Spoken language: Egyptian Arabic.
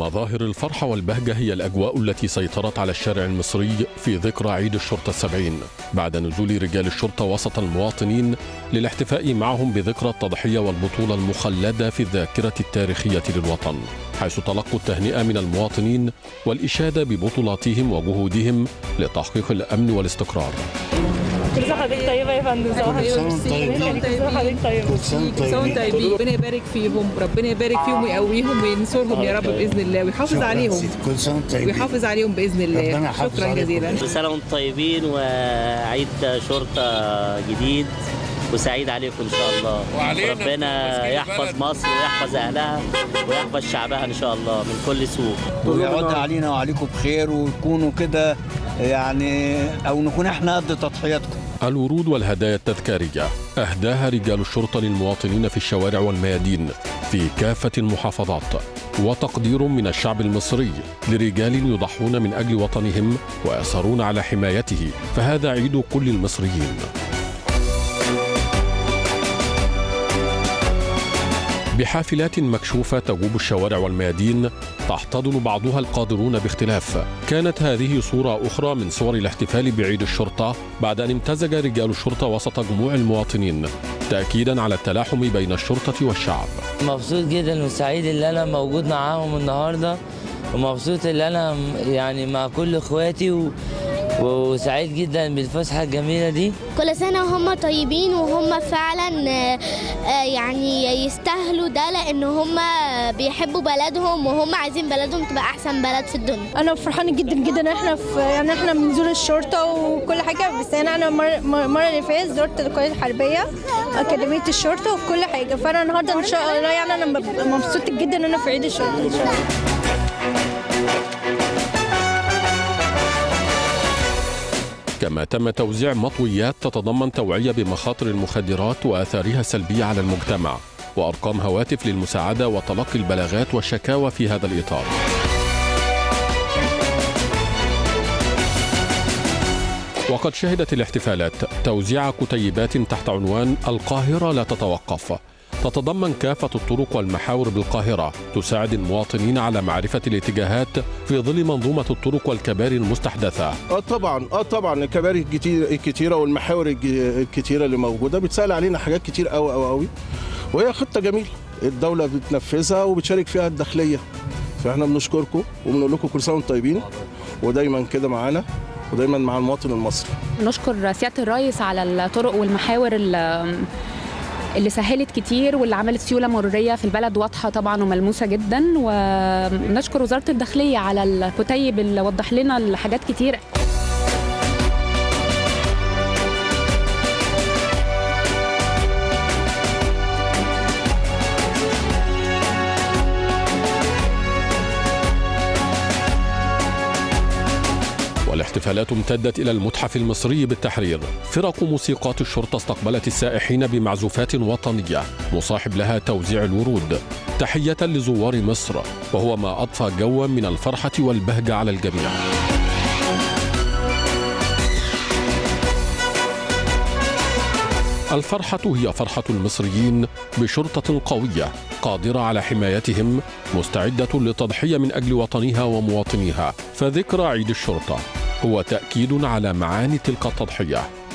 مظاهر الفرحة والبهجة هي الأجواء التي سيطرت على الشارع المصري في ذكرى عيد الشرطة السبعين بعد نزول رجال الشرطة وسط المواطنين للاحتفاء معهم بذكرى التضحية والبطولة المخلدة في الذاكرة التاريخية للوطن حيث تلقوا التهنئة من المواطنين والإشادة ببطولاتهم وجهودهم لتحقيق الأمن والاستقرار كل سنه حضرتك طيبه يا فندم صباح كل سنة الخير وانتم كل سنه حضرتك طيبه كل سنة كل سنه وانتم طيبين ربنا يبارك فيهم ربنا يبارك فيهم ويقويهم وينصرهم يا رب باذن الله ويحافظ عليهم كل سنة وانتم طيبين ويحافظ عليهم باذن ربنا الله يحافظ شكرا عليكم. جزيلا كل سنة وانتم طيبين وعيد شرطة جديد وسعيد عليكم إن شاء الله وعلينا ربنا تمسكين يحفظ البلد. مصر ويحفظ أهلها ويحفظ شعبها إن شاء الله من كل سوء ويعود علينا وعليكم بخير وتكونوا كده يعني او نكون احنا قد تضحياتكم الورود والهدايا التذكارية أهداها رجال الشرطة للمواطنين في الشوارع والميادين في كافة المحافظات وتقدير من الشعب المصري لرجال يضحون من أجل وطنهم ويسهرون على حمايته فهذا عيد كل المصريين بحافلات مكشوفة تجوب الشوارع والميادين تحتضن بعضها القادرون باختلاف كانت هذه صورة أخرى من صور الاحتفال بعيد الشرطة بعد أن امتزج رجال الشرطة وسط جموع المواطنين تأكيدا على التلاحم بين الشرطة والشعب مبسوط جدا وسعيد اللي انا موجود معاهم النهارده ومبسوط اللي انا م- يعني مع كل اخواتي و... وسعيد جدا بالفسحه الجميله دي كل سنة وهم طيبين وهم فعلا آه، آه، يعني يستاهلوا ده لأن هم بيحبوا بلدهم وهم عايزين بلدهم تبقى أحسن بلد في الدنيا انا فرحانه جدا جدا احنا في يعني احنا بنزور الشرطه وكل حاجه بس انا انا المره المرة اللي فاتت زرت الكليه الحربيه اكاديميه الشرطه وكل حاجه فانا النهارده ان شاء الله يعني انا ببقى مبسوطه جدا ان انا في عيد الشرطه ان شاء الله كما تم توزيع مطويات تتضمن توعية بمخاطر المخدرات وآثارها السلبية على المجتمع وأرقام هواتف للمساعدة وتلقي البلاغات والشكاوى في هذا الإطار وقد شهدت الاحتفالات توزيع كتيبات تحت عنوان القاهرة لا تتوقف تتضمن كافة الطرق والمحاور بالقاهرة تساعد المواطنين على معرفة الاتجاهات في ظل منظومة الطرق والكباري المستحدثة اه طبعا اه طبعا الكباري الكتير الكتيره والمحاور الج- الكتيره اللي موجوده بتسهل علينا حاجات كتير قوي قوي قوي وهي خطه جميله الدوله بتنفذها وبتشارك فيها الداخليه فاحنا بنشكركم وبنقول لكم كل سنه وانتم طيبين ودايما كده معانا ودايما مع المواطن المصري نشكر سياده الرئيس على الطرق والمحاور ال- اللي سهلت كتير واللي عملت سيوله مروريه في البلد واضحه طبعا وملموسه جدا ونشكر وزاره الداخليه على الكتيب اللي وضح لنا الحاجات كتير والاحتفالات امتدت إلى المتحف المصري بالتحرير فرق موسيقات الشرطة استقبلت السائحين بمعزوفات وطنية مصاحب لها توزيع الورود تحية لزوار مصر وهو ما أضفى جوا من الفرحة والبهجة على الجميع الفرحة هي فرحة المصريين بشرطة قوية قادرة على حمايتهم مستعدة للتضحية من أجل وطنها ومواطنيها فذكرى عيد الشرطة هو تأكيد على معاني تلك التضحية